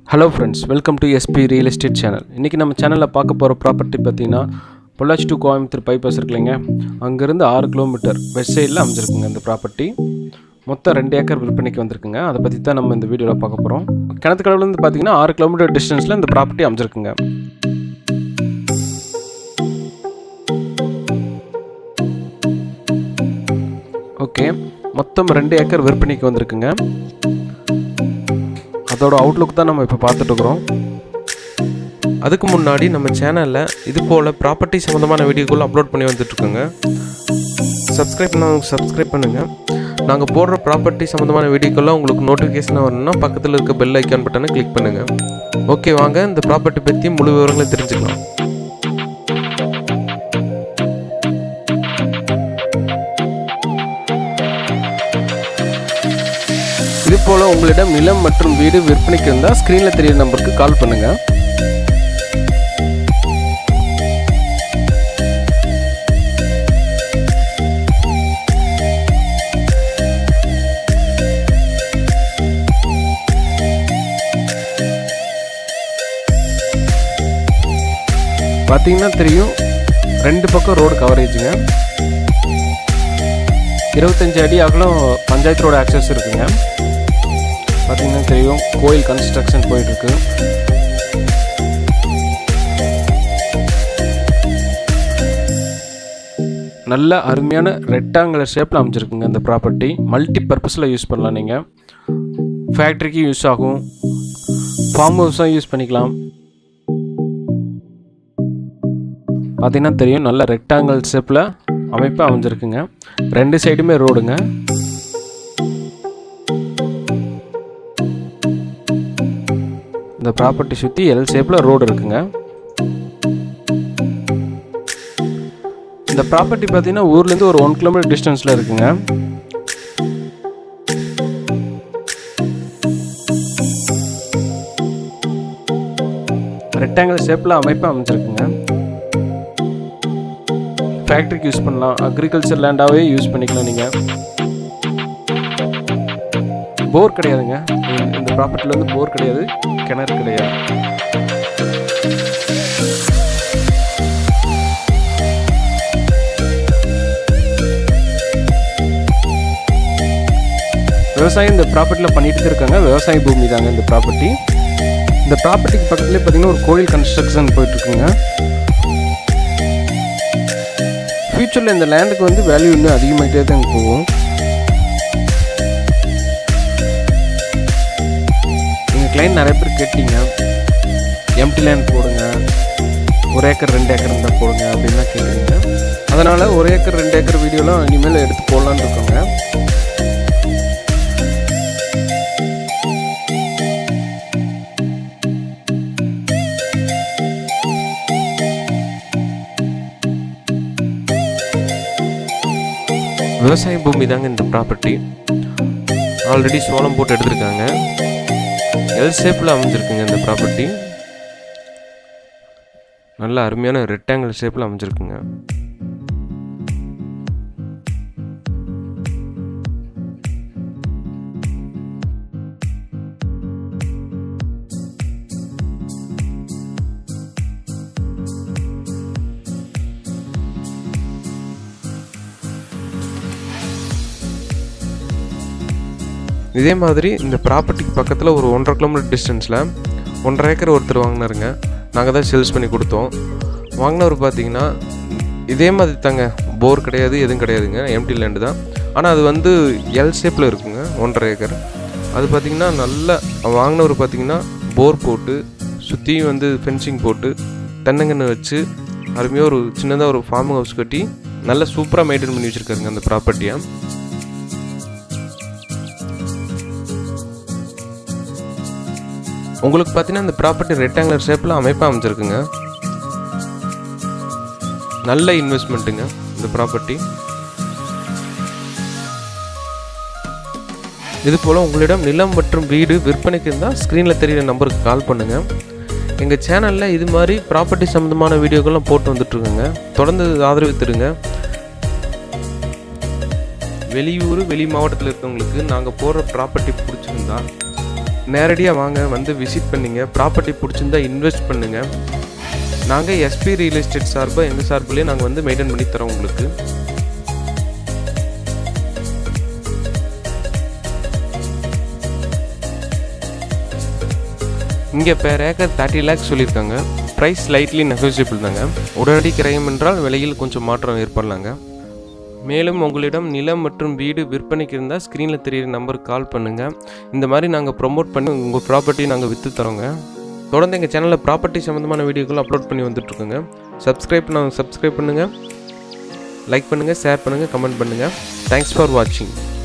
hello friends welcome to SP real estate channel இன்றைக்கி நம்ம சேனலில் பார்க்க போகிற ப்ராப்பர்ட்டி பார்த்தீங்கன்னா பொள்ளாச்சி டு கோயம்புத்தூர் பைபாஸ் இருக்குல்லைங்க அங்கேருந்து ஆறு கிலோமீட்டர் வெஸ்ட் சைடில் அமைஞ்சிருக்குங்க இந்த ப்ராப்பர்ட்டி மொத்தம் ரெண்டு ஏக்கர் விற்பனைக்கு வந்திருக்குங்க அதை பற்றி தான் நம்ம இந்த வீடியோவில் பார்க்க போகிறோம் கிணத்துக்கடவுலேருந்து பார்த்தீங்கன்னா ஆறு கிலோமீட்டர் டிஸ்டன்ஸில் இந்த ப்ராப்பர்ட்டி அமைஞ்சிருக்குங்க ஓகே மொத்தம் ரெண்டு ஏக்கர் விற்பனைக்கு வந்திருக்குங்க அதோட அவுட்லுக் தான் நம்ம இப்போ பார்த்துட்டு இருக்கிறோம் அதுக்கு முன்னாடி நம்ம சேனலில் இது போல் ப்ராப்பர்ட்டி சம்மந்தமான வீடியோக்கள் அப்லோட் பண்ணி வந்துட்டுருக்கோங்க சப்ஸ்கிரைப் பண்ணவங்க சப்ஸ்கிரைப் பண்ணுங்கள் நாங்கள் போடுற ப்ராப்பர்ட்டி சம்மந்தமான வீடியோக்கெல்லாம் உங்களுக்கு நோட்டிஃபிகேஷன் வரணும்னா பக்கத்தில் இருக்க பெல் ஐக்கான் பட்டனை கிளிக் பண்ணுங்கள் ஓகே வாங்க இந்த ப்ராப்பர்ட்டி பற்றி முழு விவரங்களை தெரிஞ்சுக்கலாம் இது போல் உங்களிடம் நிலம் மற்றும் வீடு விற்பனைக்கு இருந்தால் ஸ்க்ரீனில் தெரியுற நம்பருக்கு கால் பண்ணுங்கள் பார்த்தீங்கன்னா தெரியும் ரெண்டு பக்கம் ரோடு கவரேஜுங்க இருபத்தஞ்சு அடி அகலம் பஞ்சாயத்து ரோடு ஆக்சஸ் இருக்குங்க பார்த்தீங்கன்னா தெரியும் கோயில் கன்ஸ்ட்ரக்ஷன் போயிட்டுருக்கு நல்ல அருமையான ரெக்டாங்குலர் ஷேப்பில் அமைஞ்சிருக்குங்க இந்த ப்ராப்பர்ட்டி மல்டி பர்பஸில் யூஸ் பண்ணலாம் நீங்கள் ஃபேக்ட்ரிக்கு யூஸ் ஆகும் ஃபார்ம் ஹவுஸாக யூஸ் பண்ணிக்கலாம் பார்த்தீங்கன்னா தெரியும் நல்ல ரெக்டாங்கிள் ஷேப்பில் அமைப்பு அமைஞ்சிருக்குங்க ரெண்டு சைடுமே ரோடுங்க இந்த ப்ராப்பர்ட்டி சுற்றி எல் ஷேப்பில் ரோடு இருக்குங்க இந்த ப்ராப்பர்ட்டி பார்த்தீங்கன்னா ஊர்லேருந்து ஒரு ஒன் கிலோமீட்டர் டிஸ்டன்ஸில் இருக்குங்க ரெக்டாங்கிள் ஷேப்பில் அமைப்பு அமைஞ்சிருக்குங்க ஃபேக்ட்ரிக்கு யூஸ் பண்ணலாம் அக்ரிகல்ச்சர் லேண்டாகவே யூஸ் பண்ணிக்கலாம் நீங்கள் போர் கிடையாதுங்க இந்த ப்ராப்பர்ட்டியில் வந்து போர் கிடையாது கிணறு கிடையாது விவசாயம் இந்த ப்ராப்பர்ட்டியில் பண்ணிட்டு தான் இருக்காங்க விவசாய பூமி தாங்க இந்த ப்ராப்பர்ட்டி இந்த ப்ராப்பர்ட்டிக்கு பக்கத்துலேயே பார்த்தீங்கன்னா ஒரு கோயில் கன்ஸ்ட்ரக்ஷன் போயிட்டுருக்குங்க ஃப்யூச்சரில் இந்த லேண்டுக்கு வந்து வேல்யூ இன்னும் அதிகமாகிட்டே தான் போகும் எங்கள் கிளைண்ட் நிறைய பேர் கேட்டீங்க எம்டி லேண்ட் போடுங்க ஒரு ஏக்கர் ரெண்டு ஏக்கர் இருந்தால் போடுங்க அப்படின்லாம் கேட்குறீங்க அதனால் ஒரு ஏக்கர் ரெண்டு ஏக்கர் வீடியோலாம் இனிமேல் எடுத்து போடலான்னு இருக்கோங்க விவசாய பூமி தாங்க இந்த ப்ராப்பர்ட்டி ஆல்ரெடி சோளம் போட்டு எடுத்திருக்காங்க எல் ஷேப்பில் அமைஞ்சிருக்குங்க இந்த ப்ராப்பர்ட்டி நல்ல அருமையான ரெக்டாங்கிள் ஷேப்பில் அமைஞ்சிருக்குங்க இதே மாதிரி இந்த ப்ராப்பர்ட்டிக்கு பக்கத்தில் ஒரு ஒன்றரை கிலோமீட்டர் டிஸ்டன்ஸில் ஒன்றரை ஏக்கர் ஒருத்தர் வாங்கினாருங்க நாங்கள் தான் சேல்ஸ் பண்ணி கொடுத்தோம் வாங்கினவர் பார்த்தீங்கன்னா இதே மாதிரி தாங்க போர் கிடையாது எதுவும் கிடையாதுங்க எம்டி லேண்டு தான் ஆனால் அது வந்து எல் ஷேப்பில் இருக்குங்க ஒன்றரை ஏக்கர் அது பார்த்திங்கன்னா நல்ல வாங்கினவர் பார்த்திங்கன்னா போர் போட்டு சுற்றியும் வந்து ஃபென்சிங் போட்டு தென்னங்கன்று வச்சு அருமையாக ஒரு சின்னதாக ஒரு ஃபார்ம் ஹவுஸ் கட்டி நல்ல சூப்பராக மெயின்டைன் பண்ணி வச்சுருக்காருங்க அந்த ப்ராப்பர்ட்டியை உங்களுக்கு பார்த்தீங்கன்னா இந்த ப்ராப்பர்ட்டி ரெக்டாங்குலர் ஷேப்பில் அமைப்பாக அமைச்சிருக்குங்க நல்ல இன்வெஸ்ட்மெண்ட்டுங்க இந்த ப்ராப்பர்ட்டி இது போல் உங்களிடம் நிலம் மற்றும் வீடு விற்பனைக்கு இருந்தால் ஸ்க்ரீனில் தெரியிற நம்பருக்கு கால் பண்ணுங்கள் எங்கள் சேனலில் இது மாதிரி ப்ராப்பர்ட்டி சம்மந்தமான வீடியோக்கெல்லாம் போட்டு வந்துட்டுருக்குங்க தொடர்ந்து ஆதரவு தருங்க வெளியூர் வெளி மாவட்டத்தில் இருக்கவங்களுக்கு நாங்கள் போடுற ப்ராப்பர்ட்டி பிடிச்சிருந்தா நேரடியாக வாங்க வந்து விசிட் பண்ணுங்க ப்ராப்பர்ட்டி பிடிச்சிருந்தா இன்வெஸ்ட் பண்ணுங்கள் நாங்கள் எஸ்பி ரியல் எஸ்டேட் சார்பாக எங்கள் சார்பிலே நாங்கள் வந்து மெயின்டைன் பண்ணி தரோம் உங்களுக்கு இங்கே பேர் ஏக்கர் தேர்ட்டி லேக்ஸ் சொல்லியிருக்காங்க ப்ரைஸ் லைட்லி நெகோசியபிள் தாங்க உடனடி கிரயம் என்றால் விலையில் கொஞ்சம் மாற்றம் ஏற்படலாங்க மேலும் உங்களிடம் நிலம் மற்றும் வீடு விற்பனைக்கு இருந்தால் ஸ்க்ரீனில் தெரியிற நம்பருக்கு கால் பண்ணுங்கள் இந்த மாதிரி நாங்கள் ப்ரொமோட் பண்ணி உங்கள் ப்ராப்பர்ட்டி நாங்கள் விற்று தரோங்க தொடர்ந்து எங்கள் சேனலில் ப்ராப்பர்ட்டி சம்மந்தமான வீடியோக்கள் அப்லோட் பண்ணி வந்துட்டுருக்கோங்க சப்ஸ்கிரைப் நான் சப்ஸ்கிரைப் பண்ணுங்கள் லைக் பண்ணுங்கள் ஷேர் பண்ணுங்கள் கமெண்ட் பண்ணுங்கள் தேங்க்ஸ் ஃபார் வாட்சிங்